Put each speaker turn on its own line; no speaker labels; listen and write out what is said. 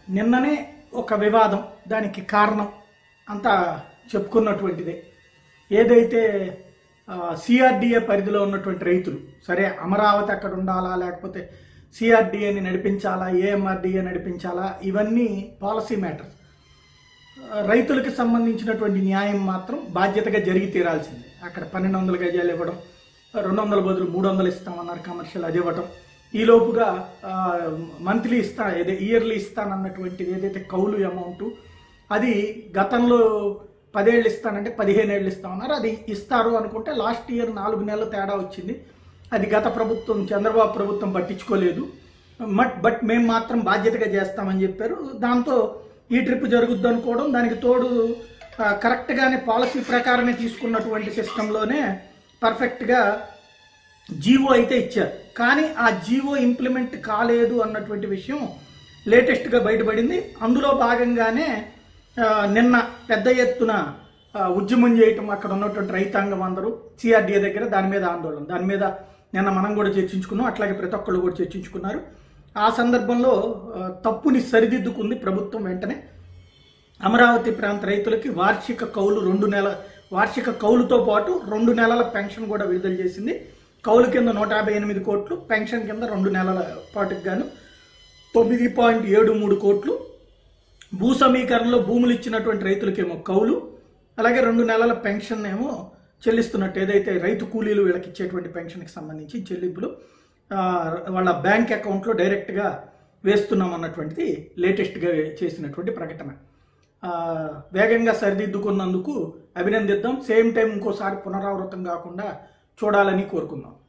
నిన్ననే ఒక వివాదం దానికి కారణం అంతా చెప్పుకున్నటువంటిదే ఏదైతే సిఆర్డిఏ పరిధిలో ఉన్నటువంటి రైతులు సరే అమరావతి అక్కడ ఉండాలా లేకపోతే సిఆర్డిఏని నడిపించాలా ఏఎంఆర్డిఏ నడిపించాలా ఇవన్నీ పాలసీ మ్యాటర్స్ రైతులకు సంబంధించినటువంటి న్యాయం మాత్రం బాధ్యతగా జరిగి తీరాల్సిందే అక్కడ పన్నెండు వందల గజాలు ఇవ్వడం రెండు వందల బదులు మూడు వందలు ఇస్తామన్నారు కమర్షియల్ అది ఇవ్వటం ఈ లోపుగా మంత్లీ ఇస్తా ఏదే ఇయర్లీ ఇస్తానన్నటువంటిది ఏదైతే కౌలు అమౌంట్ అది గతంలో పదేళ్ళు ఇస్తానంటే పదిహేను ఏళ్ళు ఇస్తామన్నారు అది ఇస్తారు అనుకుంటే లాస్ట్ ఇయర్ నాలుగు నెలలు తేడా వచ్చింది అది గత ప్రభుత్వం చంద్రబాబు ప్రభుత్వం పట్టించుకోలేదు బట్ బట్ మేము మాత్రం బాధ్యతగా చేస్తామని చెప్పారు దాంతో ఈ ట్రిప్ జరుగుద్ది అనుకోవడం దానికి తోడు ఆ, కరెక్ట్గానే పాలసీ ప్రకారమే తీసుకున్నటువంటి సిస్టంలోనే పర్ఫెక్ట్గా జీవో అయితే ఇచ్చారు కానీ ఆ జీవో ఇంప్లిమెంట్ కాలేదు అన్నటువంటి విషయం లేటెస్ట్గా బయటపడింది అందులో భాగంగానే ఆ, నిన్న పెద్ద ఎత్తున ఆ, ఉద్యమం చేయటం అక్కడ ఉన్నటువంటి రైతాంగం అందరూ సిఆర్డీఏ దగ్గర దాని మీద ఆందోళన దాని మీద నిన్న మనం కూడా చర్చించుకున్నాం అట్లాగే ప్రతి ఒక్కళ్ళు కూడా చర్చించుకున్నారు ఆ సందర్భంలో ఆ, తప్పుని సరిదిద్దుకుంది ప్రభుత్వం వెంటనే అమరావతి ప్రాంత రైతులకి వార్షిక కౌలు రెండు నెల వార్షిక కౌలుతో పాటు రెండు నెలల పెన్షన్ కూడా విడుదల చేసింది కౌలు కింద నూట యాభై ఎనిమిది కోట్లు పెన్షన్ కింద రెండు నెలల పాటుకు గాను తొమ్మిది పాయింట్ ఏడు మూడు కోట్లు భూ సమీకరణలో భూములు ఇచ్చినటువంటి రైతులకేమో కౌలు అలాగే రెండు నెలల పెన్షన్ ఏమో చెల్లిస్తున్నట్టు ఏదైతే రైతు కూలీలు వీళ్ళకి ఇచ్చేటువంటి పెన్షన్కి సంబంధించి చెల్లింపులు ఆ, వాళ్ళ బ్యాంక్ అకౌంట్లో డైరెక్ట్గా వేస్తున్నాం అన్నటువంటిది లేటెస్ట్గా చేసినటువంటి ప్రకటన ఆ, వేగంగా సరిదిద్దుకున్నందుకు అభినందిద్దాం సేమ్ టైం ఇంకోసారి పునరావృతం కాకుండా చూడాలని కోరుకుందాం